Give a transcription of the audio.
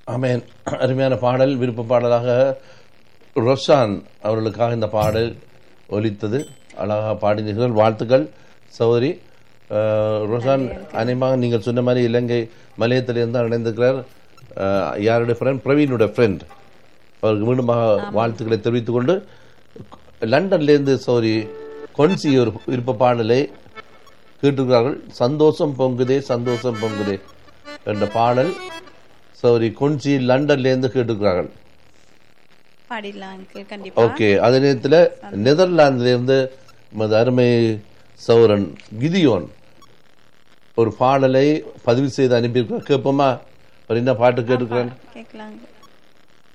ஆமென் அருமையான பாடல் விருப்ப பாடலாக ரொஷான் அவர்களுக்காக இந்த பாடல் ஒலித்தது அழகாக பாடினீர்கள் வாழ்த்துக்கள் சௌதரி அஹ், ரொஷான் அநேகமாக நீங்கள் சொன்ன மாதிரி இலங்கை மலையத்திலிருந்து இணைந்திருக்கிறார் அஹ், யாருடைய ஃப்ரெண்ட் பிரவீனுடைய ஃப்ரெண்ட் அவருக்கு மீண்டுமாக வாழ்த்துக்களை தெரிவித்துக் கொண்டு லண்டன்லேருந்து சௌரி கொன்சி ஒரு விருப்ப பாடலை கேட்டிருக்கிறார்கள் சந்தோஷம் பொங்குதே சந்தோஷம் பொங்குதே என்ற பாடல் சௌரி கொன்சி லண்டன்லேருந்து கேட்டிருக்கிறார்கள் பாடிடலாம் அங்கிள் கண்டிப்பா ஓகே அதே நேரத்தில் நெதர்லாந்திலிருந்து நமது அருமை சௌரன் கிதியோன் ஒரு பாடலை பதிவு செய்து அனுப்பியிருக்கிறார் கேட்போமா அவர் என்ன பாட்டு கேட்டுக்கிறேன் கேட்கலாம் uncle.